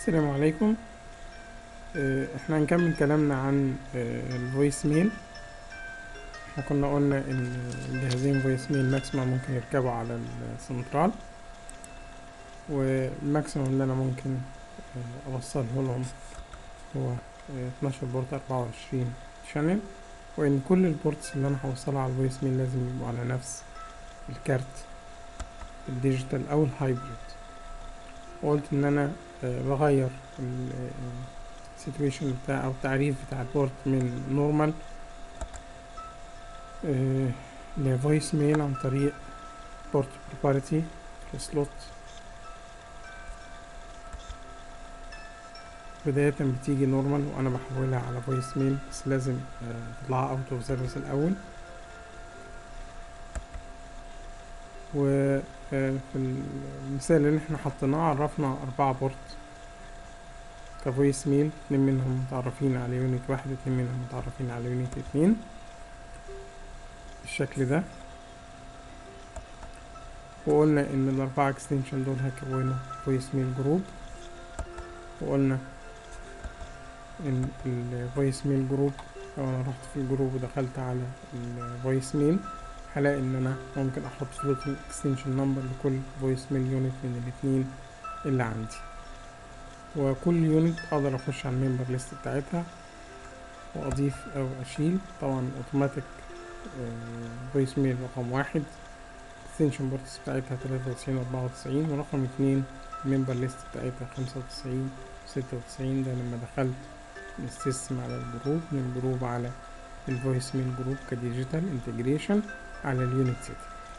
السلام عليكم آه، احنا هنكمل كلامنا عن آه، الفويس ميل احنا كنا قلنا ان الجهازين فويس ميل ماكسيمم ممكن يركبوا على السنترال والماكسيمم اللي انا ممكن آه، اوصله لهم هو آه، 12 بورت 24 شانل وان كل البورتس اللي انا هوصلها على الفويس ميل لازم يبقوا على نفس الكارت الديجيتال او الهايبريد وقلت ان انا آه، بغير السيتويشن بتاع او التعريف بتاع البورت من نورمال لفويس ميل عن طريق بورت بروبرتي في سلوت بداية بتيجي نورمال وانا بحولها على فويس ميل بس لازم آه، اطلعها اوت اوف سيرفيس الاول و آه، في المثال اللي احنا حطيناه عرفنا أربعة بورت كفويس ميل اتنين منهم متعرفين على يونت واحد اتنين منهم متعرفين على يونت اتنين بالشكل ده وقلنا ان الأربعة اكستنشن دول هيكونوا فويس ميل جروب وقلنا ان الفويس ميل جروب لو انا رحت في الجروب ودخلت على الفويس ميل هلاقي ان انا ممكن احط فلوتنج اكستنشن نمبر لكل فويس ميل يونت من الاتنين اللي عندي وكل يونت اقدر اخش على الممبر ليست بتاعتها واضيف او اشيل طبعا اوتوماتيك فويس ميل رقم واحد اكستنشن بورتس بتاعتها تلاتة وتسعين واربعة وتسعين ورقم اتنين الممبر ليست بتاعتها خمسة وتسعين ستة وتسعين ده لما دخلت من السيستم على الجروب من الجروب على الفويس ميل جروب كديجيتال انتجريشن على اليونت سيتي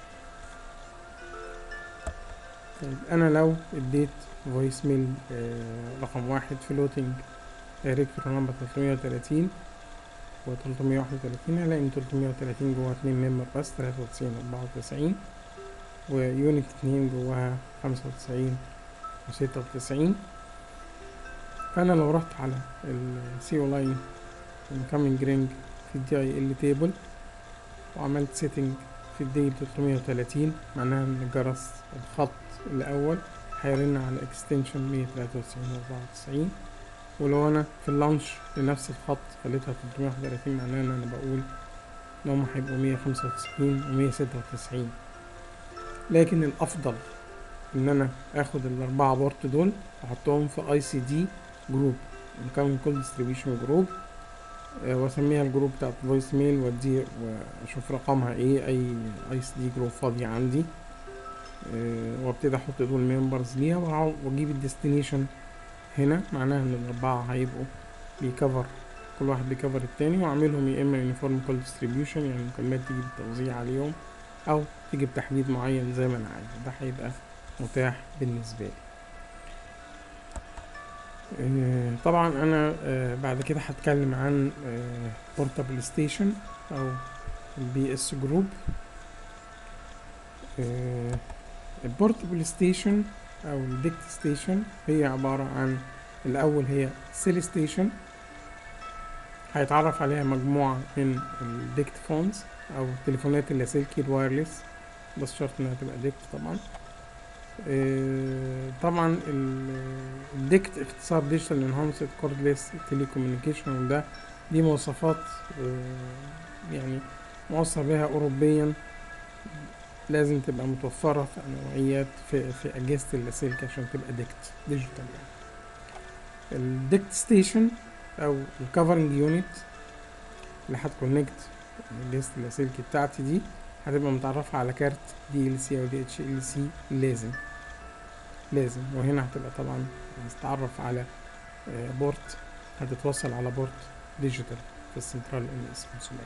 طيب انا لو اديت فويس ميل رقم واحد فلوتنج دايركتور نمبر 330 و 331 هلاقي ان 330 جواها اتنين ممبر بس 93 و 94 ويونت اتنين جواها 95 و 96 فانا لو رحت على السي او لاين incoming رينج في الدي اي ال تيبل وعملت سيتنج في الدي 330 معناها ان الجرس الخط الاول هيرن على اكستنشن 193 و 94 ولو انا في اللانش لنفس الخط خليتها 331 معناها ان انا بقول ان هما هيبقوا 195 و 196 لكن الافضل ان انا اخد الاربعة بورت دول واحطهم في اي سي دي جروب incoming كول ديستريبيوشن جروب واسميها الجروب بتاعت فويس ميل وادي واشوف رقمها ايه اي اي سي دي جروب فاضي عندي آه، وابتدي احط دول ممبرز ليها وأع- واجيب الديستنيشن هنا معناها ان الاربعه هيبقوا بيكفر كل واحد بيكفر التاني واعملهم يا اما يونيفورم كول ديستريبيوشن يعني المكالمات تيجي بالتوزيع عليهم او تيجي بتحديد معين زي ما انا عايز ده هيبقى متاح بالنسبه لي آه، طبعا انا آه، بعد كده هتكلم عن بورتابل ستيشن او البي اس جروب البورتابل ستيشن او الديكت ستيشن هي عبارة عن الاول هي سيل ستيشن هيتعرف عليها مجموعة من الديكت فونز او التليفونات اللاسلكي الوايرلس بس شرط انها تبقى ديكت طبعا آه، طبعا الديكت اختصار ديجيتال انهانسد كوردلس تيليكوميونيكيشن وده دي مواصفات آه، يعني موصى بها اوروبيا لازم تبقى متوفرة في نوعيات في, في أجهزة اللاسلكي عشان تبقى ديكت ديجيتال يعني الديكت ستيشن أو الكفرنج يونت اللي هتكونكت أجهزة اللاسلكي بتاعتي دي هتبقى متعرفة على كارت دي ال سي أو دي اتش ال سي لازم لازم وهنا هتبقى طبعا هتتعرف على آه، بورت هتتوصل على بورت ديجيتال في السنترال ام اس 500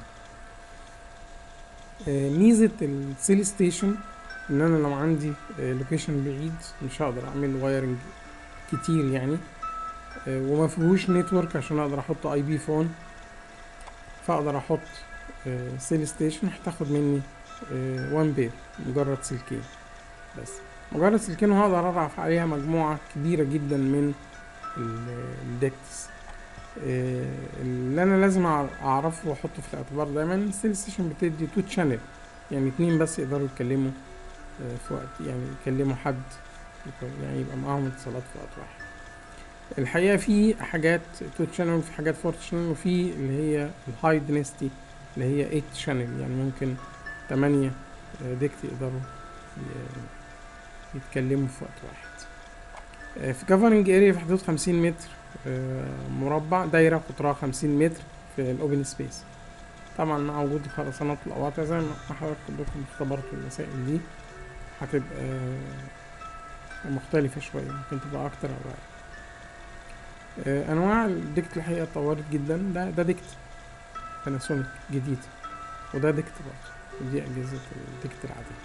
آه، ميزة السيل ستيشن ان انا لو عندي لوكيشن بعيد مش هقدر اعمل وايرنج كتير يعني آه، وما فيهوش نتورك عشان اقدر احط اي بي فون فاقدر احط سيل ستيشن هتاخد مني وان بير مجرد سلكين بس مجرد سلكين وهقدر ارفع عليها مجموعة كبيرة جدا من الديكتس اللي انا لازم أع- اعرفه واحطه في الاعتبار دايما السيل ستيشن بتدي تو تشانل يعني اتنين بس يقدروا يتكلموا آه، في وقت يعني يكلموا حد يكون- يعني يبقى معاهم اتصالات في وقت واحد الحقيقة في حاجات تو شانل وفي حاجات فور شانل وفي اللي هي الهاي دينستي اللي هي 8 شانل يعني ممكن 8 ديكت يقدروا ي- يتكلموا في وقت واحد آه، في كفرنج اريا في حدود 50 متر آه، مربع دايرة قطرها 50 متر في الاوبن سبيس طبعا مع وجود الخرسانات والقواطع زي ما حضرتك كلكم اختبرتوا المسائل دي هتبقى آه، مختلفة شوية ممكن تبقى أكتر أو أقل آه، أنواع الديكت الحقيقة اتطورت جدا ده ده ديكت باناسونيك جديد وده ديكت برضه دي أجهزة الديكت العادية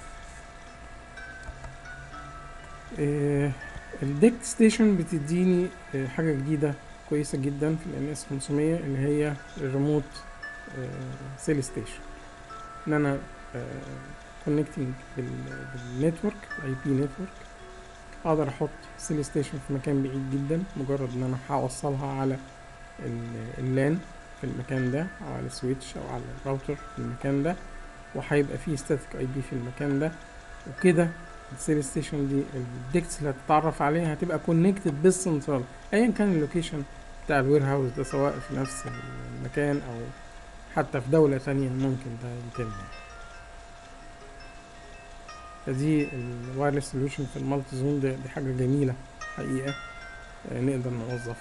آه، الديكت ستيشن بتديني آه، حاجة جديدة كويسة جدا في ال NS 500 اللي هي الريموت سيل ستيشن ان انا كونكتنج بالنتورك اي بي نتورك اقدر احط سيل ستيشن في مكان بعيد جدا مجرد ان انا هوصلها على ال- اللان في المكان ده او على السويتش او على الراوتر في المكان ده وهيبقى فيه ستاتيك اي بي في المكان ده وكده السيل ستيشن دي الديكتس اللي هتتعرف عليها هتبقى كونكتد بالسنترال ايا كان اللوكيشن بتاع الوير هاوس ده سواء في نفس المكان او حتى في دولة تانية ممكن ده يتم فدي الوايرلس سوليوشن في المالتي زون دي, دي حاجة جميلة حقيقة آه، نقدر نوظفها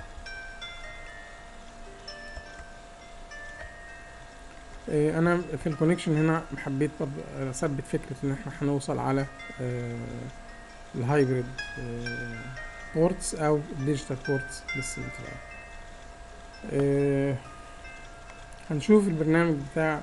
آه، انا في الكونكشن هنا حبيت برضه اثبت فكرة ان احنا هنوصل على الهايبريد بورتس او الديجيتال بورتس للسنترال آه، هنشوف البرنامج بتاع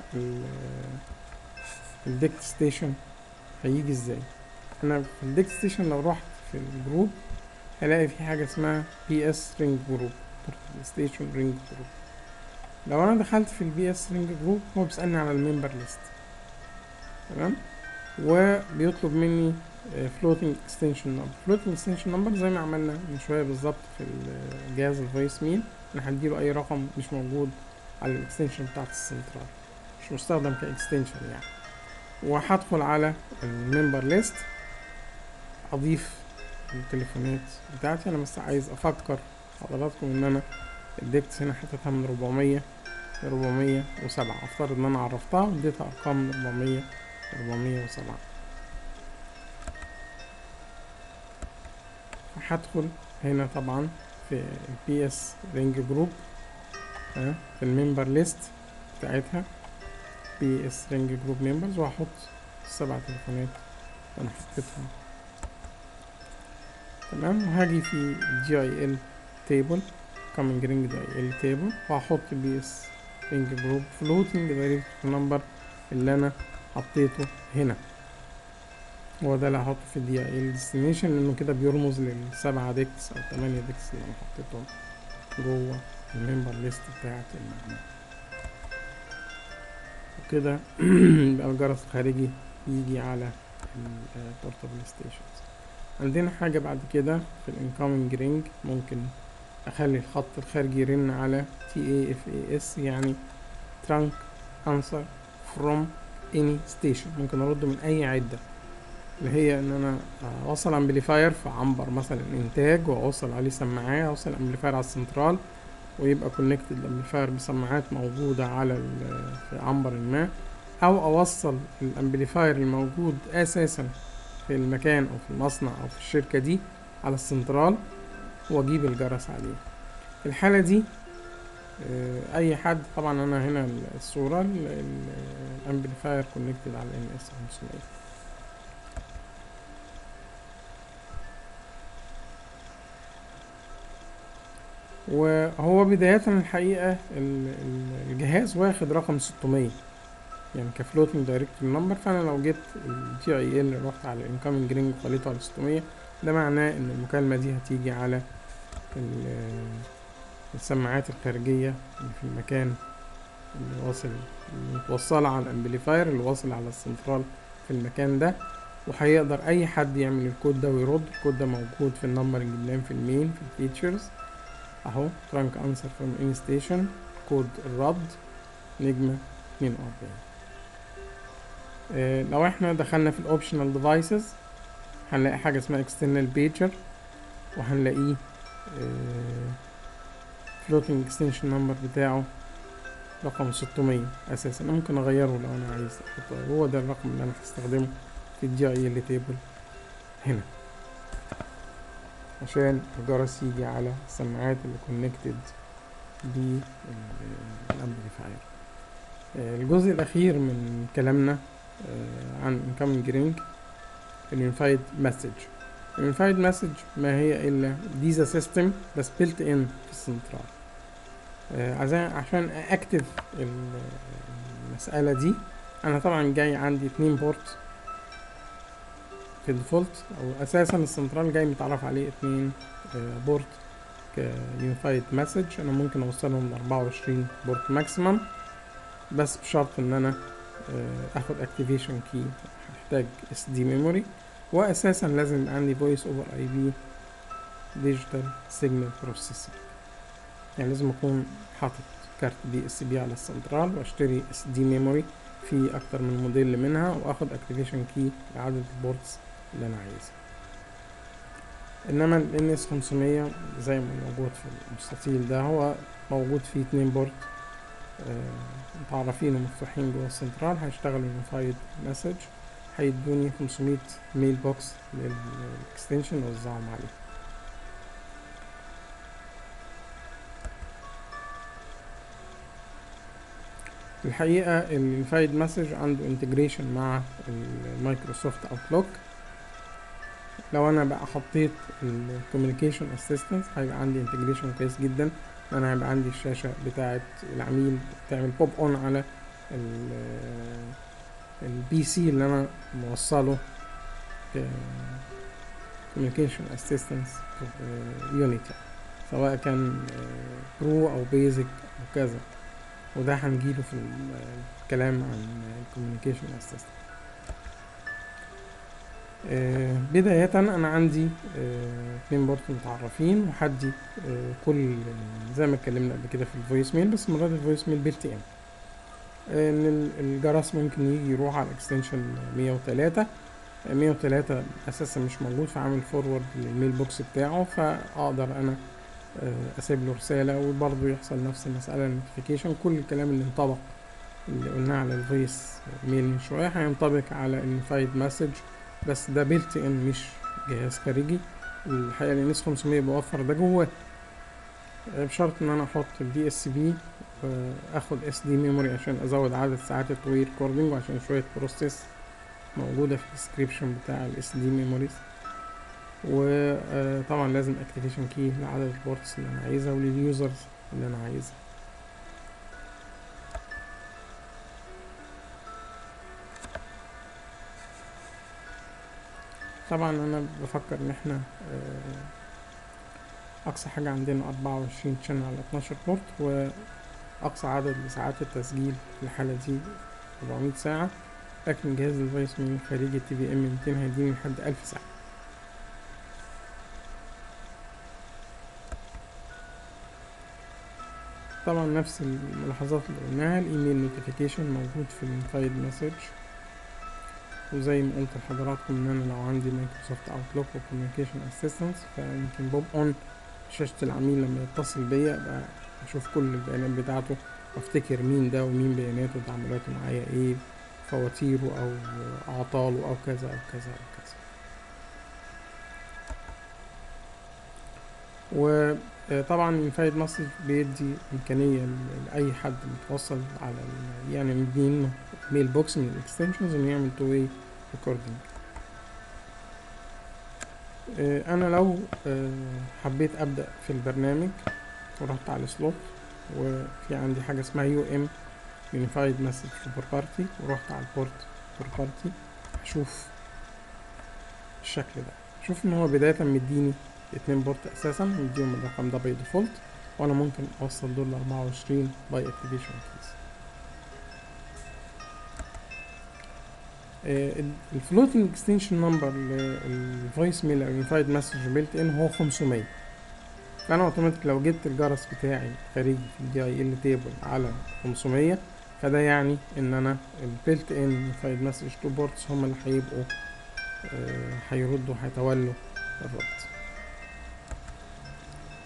الديكت ستيشن هيجي ازاي انا في الديكت ستيشن لو رحت في الجروب هلاقي في حاجة اسمها بي اس رينج جروب ستيشن رينج جروب لو انا دخلت في البي اس رينج جروب هو بيسألني على الممبر ليست تمام وبيطلب مني فلوتنج اكستنشن نمبر فلوتنج اكستنشن نمبر زي ما عملنا من شويه بالظبط في الجهاز الفويس ميل انا هديله اي رقم مش موجود على الاكستنشن بتاعت السنترال مش مستخدم كاكستنشن يعني وهدخل على الممبر ليست اضيف التليفونات بتاعتي انا بس عايز افكر حضراتكم ان انا الديكتس هنا حطيتها من 400 ل 407 افترض ان انا عرفتها واديتها ارقام من 400 ل 407 هدخل هنا طبعا في البي اس رينج جروب في الممبر ليست بتاعتها بي اس رينج جروب ممبرز وهحط السبع تليفونات اللي انا حطيتهم تمام وهاجي في جي اي ال تيبل كامينج رينج جي اي ال تيبل وهحط بي اس رينج جروب فلوتنج دايركت نمبر اللي انا حطيته هنا هو ده اللي هحطه في الدي اي ال ديستنيشن لانه كده بيرمز للسبعة ديكس او تمانية ديكس اللي انا حطيتهم جوه الممبر ليست بتاعت المجموعة وكده يبقى الجرس الخارجي يجي على البورتابل ستيشنز عندنا حاجة بعد كده في الانكومنج رينج ممكن اخلي الخط الخارجي يرن على تي اي اف اي اس يعني ترانك انسر فروم اني ستيشن ممكن ارد من اي عدة اللي هي ان انا اوصل امبليفاير في عنبر مثلا انتاج واوصل عليه سماعات اوصل امبليفاير على السنترال ويبقى كونكتد الامبليفاير بسماعات موجودة على في عنبر ما او اوصل الامبليفاير الموجود اساسا في المكان او في المصنع او في الشركة دي على السنترال واجيب الجرس عليه في الحالة دي اي حد طبعا انا هنا الصورة الامبليفاير كونكتد على ال اس 500 وهو بداية الحقيقة الجهاز واخد رقم 600 يعني كفلوتنج دايركت نمبر فانا لو جبت الجي اي ال رحت على الانكامنج رينج وخليته على 600 ده معناه ان المكالمة دي هتيجي على السماعات الخارجية اللي في المكان اللي واصل متوصلة على الامبليفاير اللي واصل على السنترال في المكان ده وهيقدر اي حد يعمل الكود ده ويرد الكود ده موجود في النمبرنج بلان في المين في الفيتشرز اهو ترانك انسر فروم اني ستيشن كود الرد نجمة 42 اه لو احنا دخلنا في الاوبشنال ديفايسز هنلاقي حاجة اسمها external pager وهنلاقيه فلوتنج اكستنشن نمبر بتاعه رقم 600 اساسا انا ممكن اغيره لو انا عايز احطه هو ده الرقم اللي انا هستخدمه في الدي اي ال تيبل هنا عشان الجرس يجي على السماعات اللي كونكتد بالامبليفاير الجزء الاخير من كلامنا آه، عن incoming ring اليونيفايد مسج اليونيفايد مسج ما هي الا ديزا سيستم بس بيلت ان في السنترال آه، عشان عشان اكتف المسألة دي انا طبعا جاي عندي اتنين بورت في الديفولت او اساسا السنترال جاي متعرف عليه اتنين آه، بورت كيونيفايد مسج انا ممكن اوصلهم ل 24 بورت ماكسيمم بس بشرط ان انا آه، اخد اكتيفيشن كي هحتاج اس دي ميموري واساسا لازم يبقى عندي فويس اوفر اي بي ديجيتال سيجنال بروسيسنج يعني لازم اكون حاطط كارت دي اس بي على السنترال واشتري اس دي ميموري في اكتر من موديل منها واخد اكتيفيشن كي لعدد البورتس اللي انا عايزها انما ال اس 500 زي ما موجود في المستطيل ده هو موجود فيه اتنين بورت آه، متعرفين ومفتوحين جوه السنترال هيشتغلوا يونيفايد مسج هيدوني 500 ميل بوكس للاكستنشن وزعهم عليه الحقيقة اليونيفايد مسج عنده انتجريشن مع المايكروسوفت اوتلوك لو انا بقى حطيت الكوميونيكيشن اسيستنت هيبقى عندي انتجريشن كويس جدا انا هيبقى عندي الشاشة بتاعة العميل بتعمل بوب اون على البي سي اللي انا موصله كوميونيكيشن اسيستنس يونيتي سواء كان برو او بيزك او كذا وده هنجيله في الكلام عن الكوميونيكيشن اسيستنت بداية أنا عندي آه، اتنين بورت متعرفين وحدي آه، كل زي ما اتكلمنا قبل كده في الفويس ميل بس المرة دي الفويس ميل بيلت ان ان ال- الجرس ممكن يجي يروح على الاكستنشن 103 آه، 103 اساسا مش موجود فعامل فورورد للميل بوكس بتاعه فاقدر انا آه، اسيب له رسالة وبرضه يحصل نفس المسألة النوتيفيكيشن كل الكلام اللي انطبق اللي قلناه على الفويس ميل من شوية هينطبق على الانفايد مسج بس ده بيلت ان مش جهاز خارجي الحقيقة الانس 500 بوفر ده جواه آه، بشرط ان انا احط الدي اس بي اخد اس دي ميموري عشان ازود عدد ساعات التوي ريكوردنج وعشان شوية بروسيس موجودة في الديسكريبشن بتاع الاس دي ميموريز وطبعا لازم اكتيفيشن كي لعدد البورتس اللي انا عايزها ولليوزرز اللي انا عايزها طبعا انا بفكر ان احنا آه، اقصى حاجة عندنا اربعة وعشرين شانل على اتناشر بورت واقصى عدد لساعات التسجيل في الحالة دي 400 ساعة لكن جهاز الفويس من خارجي تي في ام 200 هيديني لحد 1000 ساعة طبعا نفس الملاحظات اللي قلناها الايميل نوتيفيكيشن موجود في الفايد مسج وزي ما قلت لحضراتكم ان انا لو عندي مايكروسوفت اوتلوك وكوميونيكيشن اسيستنس فيمكن بوب اون شاشة العميل لما يتصل بيا ابقى اشوف كل البيانات بتاعته وافتكر مين ده ومين بياناته وتعاملاته معايا ايه فواتيره او اعطاله او كذا او كذا او كذا وطبعا الفايد مسج بيدي امكانيه ل- لاي حد متوصل على ال- يعني مدينه ميل بوكس من الاكستنشنز انه يعمل تو واي ريكوردنج انا لو آه، حبيت ابدا في البرنامج ورحت على سلوت وفي عندي حاجه اسمها يو ام يونيفايد مسج بروبرتي ورحت على البورت بروبرتي هشوف الشكل ده شوف ان هو بدايه مديني اتنين بورت اساسا مديهم الرقم ده باي ديفولت وانا ممكن اوصل دول ل 24 باي اكتيفيشن كيز الفلوتنج اكستنشن نمبر للفويس ميل او يونيفايد مسج بيلت ان هو 500 فانا اوتوماتيك لو جبت الجرس بتاعي خارجي في الدي اي ال تيبل على 500 فده يعني ان انا البيلت ان يونيفايد مسج تو بورتس هم اللي هيبقوا آه، هيردوا هيتولوا الرد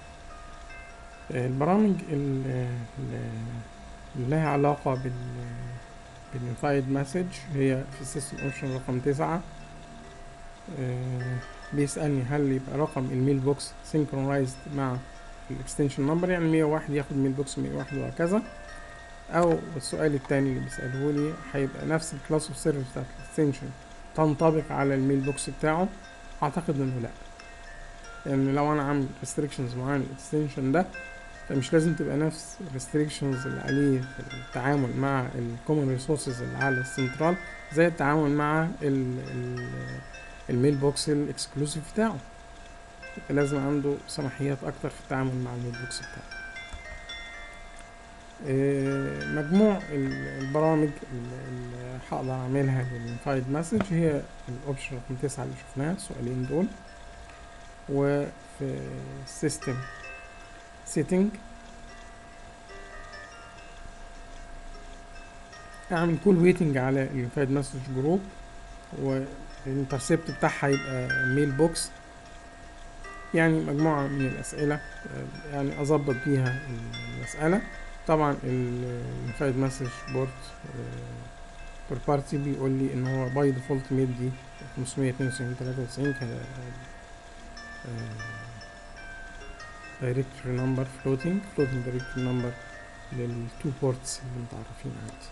البرامج ال- ال- اللي لها علاقة بال باليونيفايد مسج هي في السيستم اوبشن رقم تسعة آه، بيسألني هل يبقى رقم الميل بوكس سينكرونايزد مع الاكستنشن نمبر يعني 101 ياخد ميل بوكس 101 وهكذا او السؤال التاني اللي بيسأله لي هيبقى نفس الكلاس اوف سيرفيس بتاعت الاكستنشن تنطبق على الميل بوكس بتاعه اعتقد انه لا لان لو انا عامل restrictions معين الاكستنشن ده فمش لازم تبقى نفس restrictions اللي عليه في التعامل مع الكومن ريسورسز اللي على السنترال زي التعامل مع ال ال الميل بوكس الاكسكلوسيف بتاعه يبقى لازم عنده سماحيات اكتر في التعامل مع الميل بوكس بتاعه آه، مجموع ال- البرامج ال- اللي هقدر اعملها للفايد مسج هي الاوبشن رقم تسعة اللي شفناها السؤالين دول وفي السيستم سيتنج اعمل كول ويتنج على الفايد مسج جروب والانترسبت بتاعها يبقى ميل بوكس يعني مجموعة من الأسئلة آه، يعني أظبط بيها المسألة طبعا الفايد مسج بورت بير بارتي بيقول لي ان هو باي ديفولت مدي 592 93 ك دايركتوري نمبر فلوتنج فلوتنج دايركتوري نمبر للتو بورتس اللي متعرفين عندي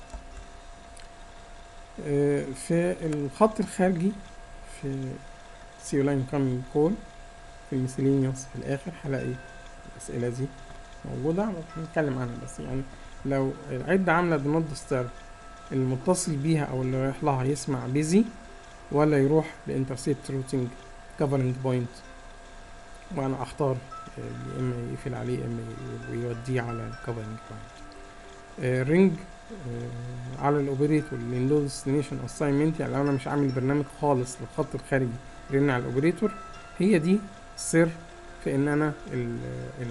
آه، في الخط الخارجي في سي لاين كامينج كول في الميسلينيوس في الاخر هلاقي الاسئله دي موجوده هنتكلم عنها بس يعني لو العده عامله دو نوت ديسترب المتصل بيها او اللي رايح لها يسمع بيزي ولا يروح لانترسيبت روتنج كفرنج بوينت وانا اختار آه، يا اما يقفل عليه يا اما ي- ويوديه على الكفرنج بوينت رينج على الاوبريتور اللي ديستنيشن اساينمنت يعني لو انا مش عامل برنامج خالص للخط الخارجي رن على الاوبريتور هي دي السر في ان انا ال ال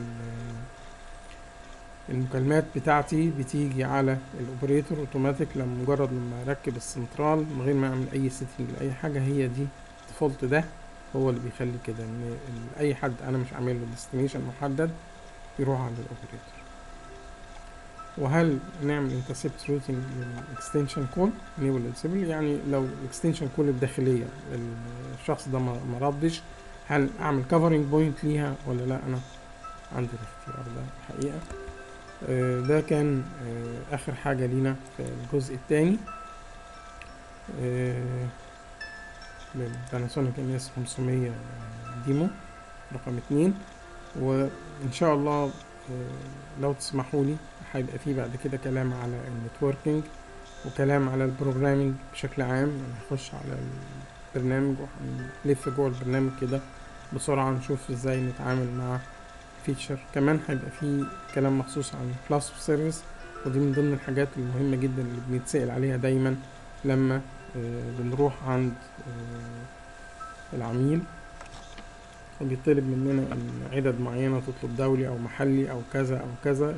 المكالمات بتاعتي بتيجي على الاوبريتور اوتوماتيك لما مجرد لما اركب السنترال من غير ما اعمل اي سيتنج لاي حاجه هي دي الديفولت ده هو اللي بيخلي كده ان ال- اي حد انا مش عامل له ديستنيشن محدد يروح على الاوبريتور وهل نعمل انترسبت روتنج للاكستنشن كول نيبل ديسيبل يعني لو الاكستنشن كول الداخليه الشخص ده ما ما ردش هل اعمل كفرنج بوينت ليها ولا لا انا عندي الاختيار ده الحقيقه آه، ده كان آه، اخر حاجه لينا في الجزء الثاني للباناسونيك ام اس 500 ديمو رقم اتنين وان شاء الله آه، لو تسمحوا لي هيبقى فيه بعد كده كلام على النتوركينج وكلام على البروجرامينج بشكل عام يعني هنخش على البرنامج وهنلف جوه البرنامج كده بسرعة نشوف ازاي نتعامل مع فيتشر كمان هيبقى فيه كلام مخصوص عن كلاس اوف سيرفيس ودي من ضمن الحاجات المهمة جدا اللي بنتسأل عليها دايما لما آه، بنروح عند آه، العميل وبيطلب مننا ان عدد معينة تطلب دولي او محلي او كذا او كذا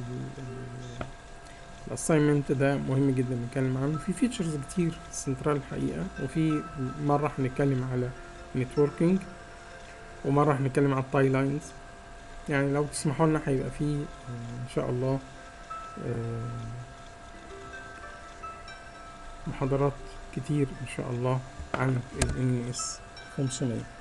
الاساينمنت ده مهم جدا نتكلم عنه في فيتشرز كتير في السنترال الحقيقة وفي مرة هنتكلم على نتوركينج ومرة هنتكلم على التاي لاينز يعني لو تسمحوا لنا هيبقى في آه، ان شاء الله آه، محاضرات كتير ان شاء الله عن ال NES 500